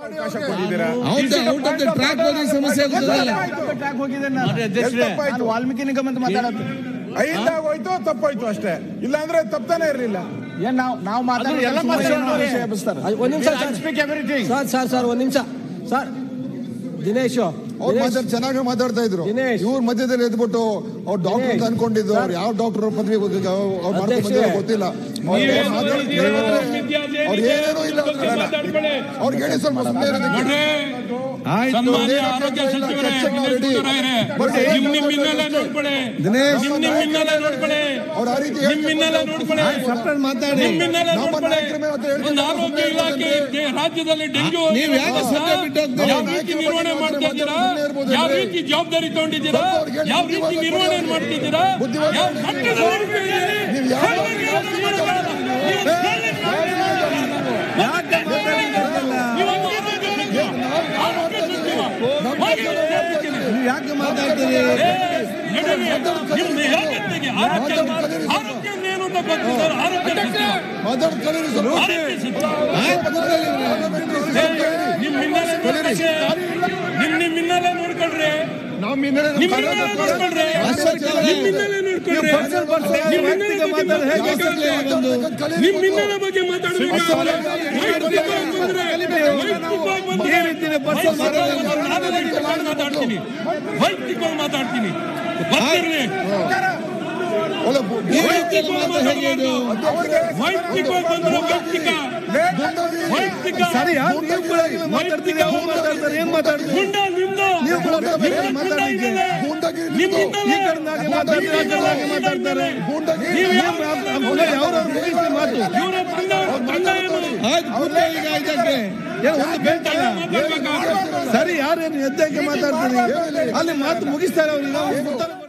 ಅವಕಾಶ ಕೊಟ್ಟಿದ್ದೀರಾ out out of the track ಹೋಗಿ ಸಮಸ್ಯೆ ಆಗ್ತದಲ್ಲ ಟ್ರ್ಯಾಕ್ ಹೋಗಿದ್ದೇನೆ ನಾನು ಎಲ್ಲಿ ತಪ್ಪಾಯ್ತು ನಾನು ವಾಲ್ಮೀಕಿ ನಿಗಮ ಅಂತ ಮಾತಾಡತ್ತೆ ಐದಾಗ ಹೋಯ್ತು ತಪ್ಪಾಯ್ತು ಅಷ್ಟೇ ಇಲ್ಲಾಂದ್ರೆ ತಪ್ತಾನೆ ಇರ್ಲಿಲ್ಲ ಏನ್ ನಾವು ನಾವು ಮಾತಾಡೋ ಎಲ್ಲ ಮಾತಾಡೋರು. ವಿಷಯ ಎಬ್ಬಿಸ್ತಾರೆ ಒಂದ್ ನಿಮಿಷ sir speak everything sir sir sir ಒಂದ್ ನಿಮಿಷ ಸರ್ ದಿನೇಶ್ ಅವ್ರು ಮಾತಾಡ್ ಚೆನ್ನಾಗಿ ಮಾತಾಡ್ತಾ ಇದ್ರು ದಿನೇಶ್. ಇವ್ರ ಮಧ್ಯದಲ್ಲಿ ಎದ್ಬಿಟ್ಟು ಅವ್ರು ಡಾಕ್ಟರ್ ಅಂತ ದಿನೇಶ್. ಅನ್ಕೊಂಡಿದ್ದು ಅವ್ರು ಯಾವ ಡಾಕ್ಟರ್ ಪದವಿ ಅವ್ರು ಮಾಡ್ಕೊಂಡು ಅಧ್ಯಕ್ಷರೇ. ಬಂದಿರೋ ಗೊತ್ತಿಲ್ಲ ಅವ್ರು ಏನ್ ಮಾತಾಡ್ತಿದ್ರು? ಅವ್ರು ಏನೇನೋ ಇಲ್ಲ ಅವ್ರಿಗೆ ಹೇಳಿ ಸ್ವಲ್ಪ ಸುಮ್ಮನೆ ಇರೋದಕ್ಕೆ. ಸನ್ಮಾನ್ಯ ಆರೋಗ್ಯ ಸಚಿವರೇ ಬರ್ರಿ. ನಿಮ್ ನಿಮ್ ಹಿನ್ನೆಲೆ ನೋಡ್ಕೊಳ್ಳಿ ದಿನೇಶ್. ನಿಮ್ ನಿಮ್ ಹಿನ್ನೆಲೆ ನೋಡ್ಕೊಳ್ಳಿ ಅವ್ರು ಆ ರೀತಿ ನಿಮ್ ಹೇಳ್ತಾರೆ. ಹಿನ್ನೆಲೆ ನೋಡ್ಕೊಳ್ಳಿ ಸಪ್ರೇಟ್ ಮಾತಾಡಿ ನಿಮ್ ಹಿನ್ನೆಲೆ ನಮ್ಮ ನೋಡ್ಕೊಳ್ಳಿ ನಾಯಕರ ಮೇಲೆ ಅಂತ ಹೇಳ್ತಾರೆ. ಒಂದು ಆರೋಗ್ಯ ಇಲಾಖೆ ದೆ- ರಾಜ್ಯದಲ್ಲಿ ಡೆಂಗ್ಯೂ ನೀವ್ ಯಾಕೆ ಸತ್ಯ ಬಿಟ್ಟು ಹೋಗ್ತೀರಿ? ಯಾವ ರೀತಿ ನಿರ್ವಹಣೆ ಮಾಡ್ತಾ ಇದ್ದೀರಾ ಯಾವ ರೀತಿ ಜವಾಬ್ದಾರಿ ತಗೊಂಡಿದ್ದೀರಾ ಯಾವ ರೀತಿ ನಿರ್ವಹಣೆ ಮಾಡ್ತಿದ್ದೀರಾ ಯಾವ ಮಟ್ಟದಲ್ಲಿ ಇರ್ತೀರಿ? ನೀವು ಯಾವ ಇವತ್ತು ಆರೋಗ್ಯ ಸಚಿವ. ಆರೋಗ್ಯ ಸಚಿವ. ಹೋಗಿ ಹೇಳ್ತೀನಿ. ನೀವ್ ಯಾಕೆ ಮಾತಾಡ್ತೀರಿ ನಿಮ್ದು ಹೇಗತ್ತಿಗೆ ಆರೋಗ್ಯ ಆರೋಗ್ಯ ಏನು ಅಂತ ಗೊತ್ತು ಸರ್ ಆರೋಗ್ಯ ಸಚಿವ. ಮಾತಾಡ್ ಕಲೀರಿ ಸ್ವಲ್ಪ. ಆರೋಗ್ಯ ಸಚಿವ. ಆಯ್ತು ಕೂತ್ಕೊಳ್ಳಿ ಇವ್ರೆ. ನಿಮ್ ಹಿನ್ನೆಲೆ ನೋಡ್ಕೊಳ್ಳಿ. ನಿಮ್ ನಿಮ್ ಹಿನ್ನೆಲೆ ನೋಡ್ಕೊಳ್ರಿ ನಾವು ಹಿನ್ನೆಲೆ ನಮ್ಮ ನಿಮ್ ಕಾರ್ಯಕರ್ತರು ಹಿನ್ನೆಲೆ ನೋಡ್ಕೊಳ್ರಿ ಅಷ್ಟೇ ನಿಮ್ ಹಿನ್ನೆಲೆ ನೋಡ್ಕೊಳ್ರಿ ನಿಮ್ ಹಿನ್ನೆಲೆ ಬಗ್ಗೆ ಮಾತಾಡ್ಬೇಕು. ನಿಮ್ ಹಿನ್ನೆಲೆ ಬಗ್ಗೆ ಮಾತಾಡ್ಬೇಕು ವೈಯಕ್ತಿಕವಾಗಿ ಬಂದ್ರೆ ವೈಯಕ್ತಿಕವಾಗಿ ಬಂದ್ರೆ ಈ ರೀತಿನೇ ಪರ್ಸನಲ್ ಮಾತಾಡೋದು ನಾನು ವೈಯಕ್ತಿಕವಾಗಿ ಮಾತಾಡ್ತೀನಿ ವೈಯಕ್ತಿಕವಾಗಿ ಮಾತಾಡ್ತೀನಿ ಬರ್ತಿರ್ಲಿ ಒಳ್ಳೆ ಬು- ವೈಯಕ್ತಿಕವಾಗಿ ಮಾತಾಡಬಾರ್ದು ವೈಯಕ್ತಿಕವಾಗಿ ಬಂದ್ರೆ ವೈಯಕ್ತಿಕ ವೈಯಕ್ತಿಕ ಸರಿ ಯಾರು ನೀವು ಕೂಡ ಮಾತಾಡ್ತೀರಿ ಅವ್ರು ಮಾತಾಡ್ತಾರೆ ಏನ್ ಮಾತಾಡ್ತೀರಿ ಗುಂಡ ನಿಮ್ದು ನೀವು ಕೂಡ ಬೇರೆ ನಿಮ್ಮ ಗುಂಡ ಮಾತಾಡಿ ಹಿನ್ನೆಲೆ. ಗೂಂಡಾಗಿರಿ ನಿಮ್ಮ ನಿಮ್ದು. ಹಿನ್ನೆಲೆ. ಈ ಕಡೆನಾಗೆ ಮಾತಾಡ್ತಾರೆ ಆ ಕಡೆನಾಗೆ ಮಾತಾಡ್ತಾರೆ ಗೂಂಡಾಗಿರಿ. ನೀವು ಯಾವ ಅವ್ರವ್ರ ಮುಗಿಸಿ ಮಾತು ಇವರ ತಂಡ ತಂಡ ಏನು ಆಯ್ತು ಕೂತ್ಕೊಳ್ಳಿ ಈಗ ಇದಕ್ಕೆ ಏನು ಒಂದು ಬೆಂಚ್ ಅಲ್ಲ ಮಾತಾಡ್ಬೇಕಾ? ಸರಿ ಯಾರೇನು ಎದ್ದಕ್ಕೆ ಮಾತಾಡ್ತೀರಿ ಅಲ್ಲಿ ಮಾತು ಮುಗಿಸ್ತಾರೆ ಅವ್ರಿಗೆ